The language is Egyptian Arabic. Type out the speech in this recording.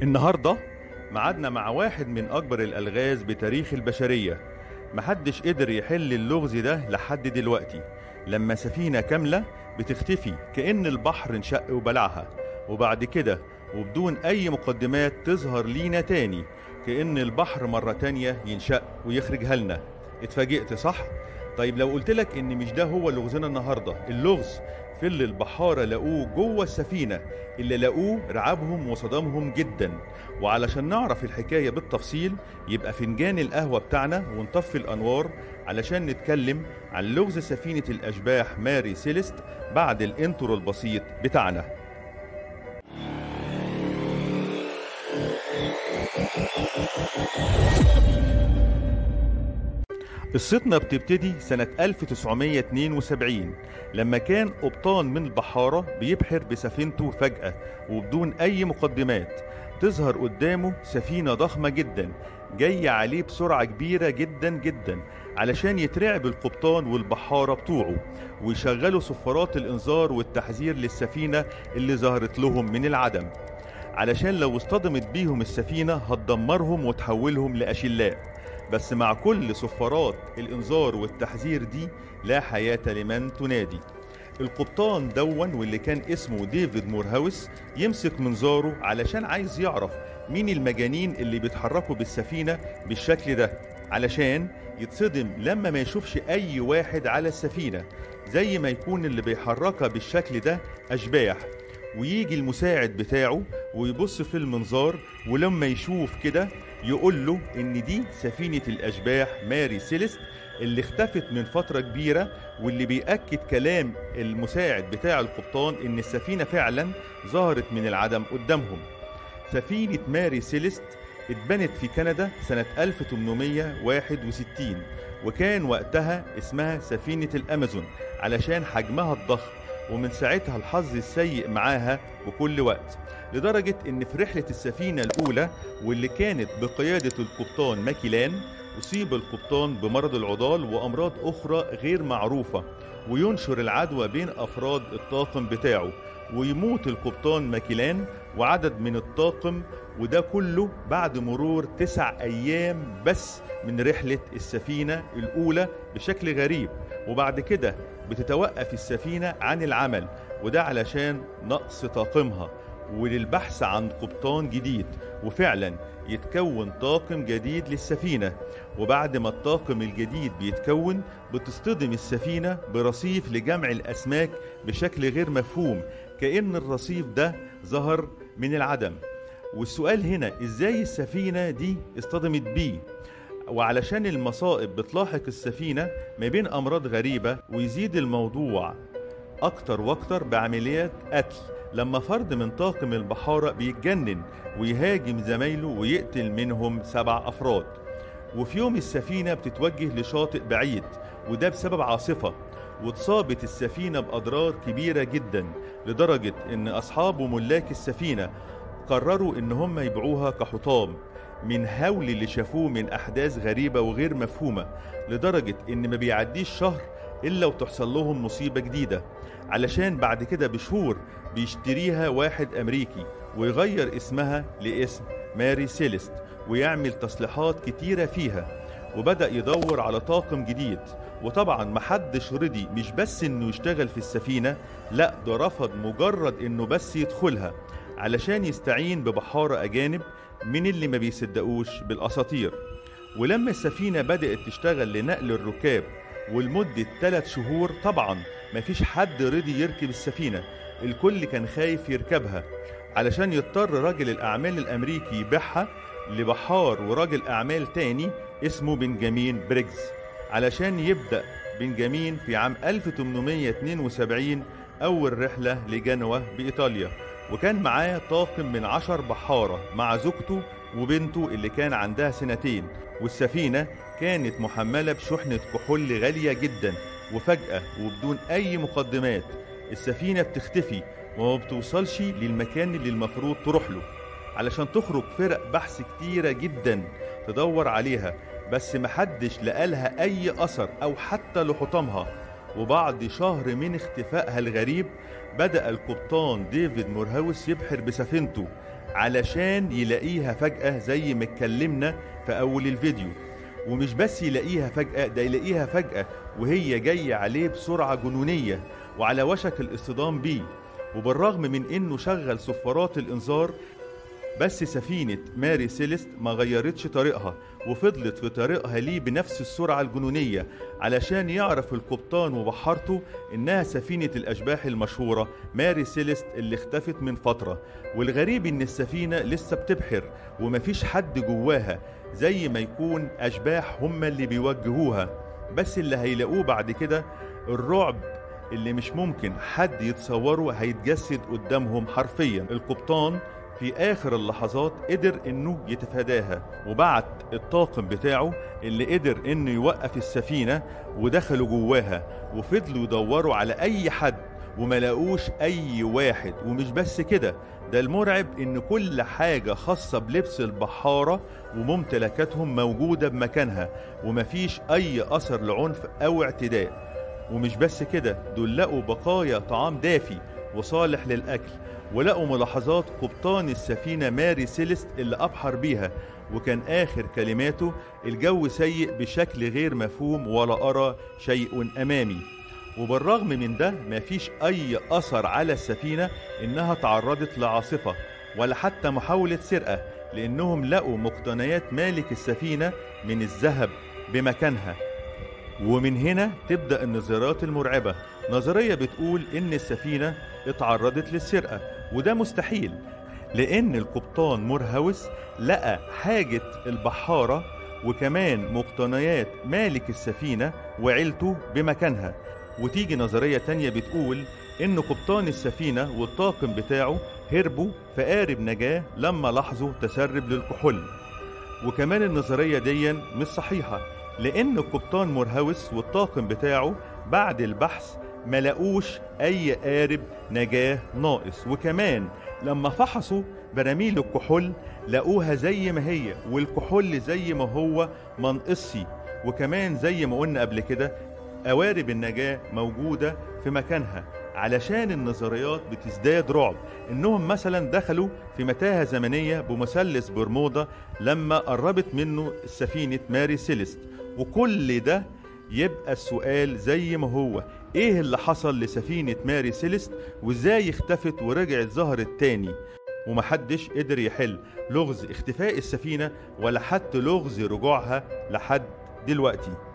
النهارده معادنا مع واحد من أكبر الألغاز بتاريخ البشرية محدش قدر يحل اللغز ده لحد دلوقتي لما سفينة كاملة بتختفي كأن البحر انشق وبلعها وبعد كده وبدون أي مقدمات تظهر لينا تاني كأن البحر مرة تانية ينشق ويخرجها لنا اتفاجئت صح؟ طيب لو قلت لك ان مش ده هو لغزنا النهارده اللغز في اللي البحارة لقوه جوه السفينة اللي لقوه رعبهم وصدمهم جدا وعلشان نعرف الحكاية بالتفصيل يبقى فنجان القهوة بتاعنا ونطفي الأنوار علشان نتكلم عن لغز سفينة الأشباح ماري سيليست بعد الانترو البسيط بتاعنا قصتنا بتبتدي سنة 1972 لما كان قبطان من البحارة بيبحر بسفينته فجأة وبدون أي مقدمات تظهر قدامه سفينة ضخمة جدا جاية عليه بسرعة كبيرة جدا جدا علشان يترعب القبطان والبحارة بتوعه ويشغلوا صفارات الإنذار والتحذير للسفينة اللي ظهرت لهم من العدم علشان لو اصطدمت بيهم السفينة هتدمرهم وتحولهم لأشلاء بس مع كل صفارات الإنذار والتحذير دي لا حياة لمن تنادي القبطان دون واللي كان اسمه ديفيد مورهاوس يمسك منظاره علشان عايز يعرف مين المجانين اللي بيتحركوا بالسفينة بالشكل ده علشان يتصدم لما ما يشوفش أي واحد على السفينة زي ما يكون اللي بيحركها بالشكل ده أشباح ويجي المساعد بتاعه ويبص في المنظار ولما يشوف كده يقول له ان دي سفينة الاشباح ماري سيليست اللي اختفت من فترة كبيرة واللي بيأكد كلام المساعد بتاع القبطان ان السفينة فعلا ظهرت من العدم قدامهم سفينة ماري سيليست اتبنت في كندا سنة 1861 وكان وقتها اسمها سفينة الأمازون علشان حجمها الضخم ومن ساعتها الحظ السيء معاها بكل وقت لدرجة ان في رحلة السفينة الاولى واللي كانت بقيادة القبطان ماكيلان اصيب القبطان بمرض العضال وامراض اخرى غير معروفة وينشر العدوى بين افراد الطاقم بتاعه ويموت القبطان ماكيلان وعدد من الطاقم وده كله بعد مرور تسع ايام بس من رحلة السفينة الاولى بشكل غريب وبعد كده بتتوقف السفينة عن العمل وده علشان نقص طاقمها وللبحث عن قبطان جديد وفعلا يتكون طاقم جديد للسفينة وبعد ما الطاقم الجديد بيتكون بتصطدم السفينة برصيف لجمع الأسماك بشكل غير مفهوم كأن الرصيف ده ظهر من العدم والسؤال هنا ازاي السفينة دي اصطدمت بيه وعلشان المصائب بتلاحق السفينة ما بين أمراض غريبة ويزيد الموضوع أكتر وأكتر بعمليات قتل لما فرد من طاقم البحارة بيتجنن ويهاجم زمايله ويقتل منهم سبع أفراد وفي يوم السفينة بتتوجه لشاطئ بعيد وده بسبب عاصفة واتصابت السفينة بأضرار كبيرة جدا لدرجة إن أصحاب وملاك السفينة قرروا إن هم يبيعوها كحطام من هول اللي شافوه من أحداث غريبة وغير مفهومة لدرجة إن ما بيعديش شهر إلا وتحصل لهم مصيبة جديدة علشان بعد كده بشهور بيشتريها واحد أمريكي ويغير اسمها لاسم ماري سيليست ويعمل تصليحات كتيرة فيها وبدأ يدور على طاقم جديد وطبعا محدش رضي مش بس انه يشتغل في السفينة لا ده رفض مجرد انه بس يدخلها علشان يستعين ببحارة أجانب من اللي ما بيصدقوش بالأساطير ولما السفينة بدأت تشتغل لنقل الركاب ولمدة ثلاث شهور طبعا مفيش حد رضي يركب السفينة الكل كان خايف يركبها علشان يضطر راجل الأعمال الأمريكي يبيعها لبحار وراجل أعمال تاني اسمه بنجامين بريجز علشان يبدأ بنجامين في عام 1872 أول رحلة لجنوة بإيطاليا وكان معاه طاقم من عشر بحارة مع زوجته وبنته اللي كان عندها سنتين والسفينة كانت محملة بشحنة كحول غالية جدا وفجأة وبدون أي مقدمات السفينة بتختفي وما بتوصلش للمكان اللي المفروض تروح له علشان تخرج فرق بحث كتيرة جدا تدور عليها بس محدش لقالها أي أثر أو حتى لحطامها وبعد شهر من اختفائها الغريب بدأ القبطان ديفيد مورهاوس يبحر بسفينته علشان يلاقيها فجأة زي ما اتكلمنا في أول الفيديو ومش بس يلاقيها فجأة ده يلاقيها فجأة وهي جاية عليه بسرعة جنونية وعلى وشك الاصطدام بيه وبالرغم من انه شغل صفارات الانذار بس سفينة ماري سيليست ما غيرتش طريقها وفضلت في طريقها ليه بنفس السرعة الجنونية علشان يعرف القبطان وبحارته إنها سفينة الأشباح المشهورة ماري سيليست اللي اختفت من فترة والغريب إن السفينة لسه بتبحر ومفيش حد جواها زي ما يكون أشباح هم اللي بيوجهوها بس اللي هيلاقوه بعد كده الرعب اللي مش ممكن حد يتصوره هيتجسد قدامهم حرفيا القبطان في آخر اللحظات قدر إنه يتفاداها وبعت الطاقم بتاعه اللي قدر إنه يوقف السفينة ودخلوا جواها وفضلوا يدوروا على أي حد وما لاقوش أي واحد ومش بس كده ده المرعب إن كل حاجة خاصة بلبس البحارة وممتلكاتهم موجودة بمكانها ومفيش أي أثر لعنف أو اعتداء ومش بس كده دول لقوا بقايا طعام دافي وصالح للأكل ولقوا ملاحظات قبطان السفينة ماري سيليست اللي أبحر بيها وكان آخر كلماته الجو سيء بشكل غير مفهوم ولا أرى شيء أمامي وبالرغم من ده مفيش أي أثر على السفينة إنها تعرضت لعاصفة ولا حتى محاولة سرقة لأنهم لقوا مقتنيات مالك السفينة من الذهب بمكانها ومن هنا تبدأ النظريات المرعبة نظرية بتقول إن السفينة اتعرضت للسرقة وده مستحيل لأن القبطان مورهاوس لقى حاجة البحارة وكمان مقتنيات مالك السفينة وعيلته بمكانها وتيجي نظرية تانية بتقول إن قبطان السفينة والطاقم بتاعه هربوا في قارب نجاة لما لاحظوا تسرب للكحول وكمان النظرية دي مش صحيحة لأن القبطان مورهاوس والطاقم بتاعه بعد البحث ما لقوش أي قارب نجاة ناقص وكمان لما فحصوا براميل الكحول لقوها زي ما هي والكحول زي ما هو منقصي وكمان زي ما قلنا قبل كده قوارب النجاة موجودة في مكانها علشان النظريات بتزداد رعب انهم مثلا دخلوا في متاهة زمنية بمثلث برمودا لما قربت منه سفينة ماري سيليست وكل ده يبقى السؤال زي ما هو ايه اللي حصل لسفينة ماري سيليست وازاي اختفت ورجعت ظهرت تاني ومحدش قدر يحل لغز اختفاء السفينة ولا حتى لغز رجوعها لحد دلوقتي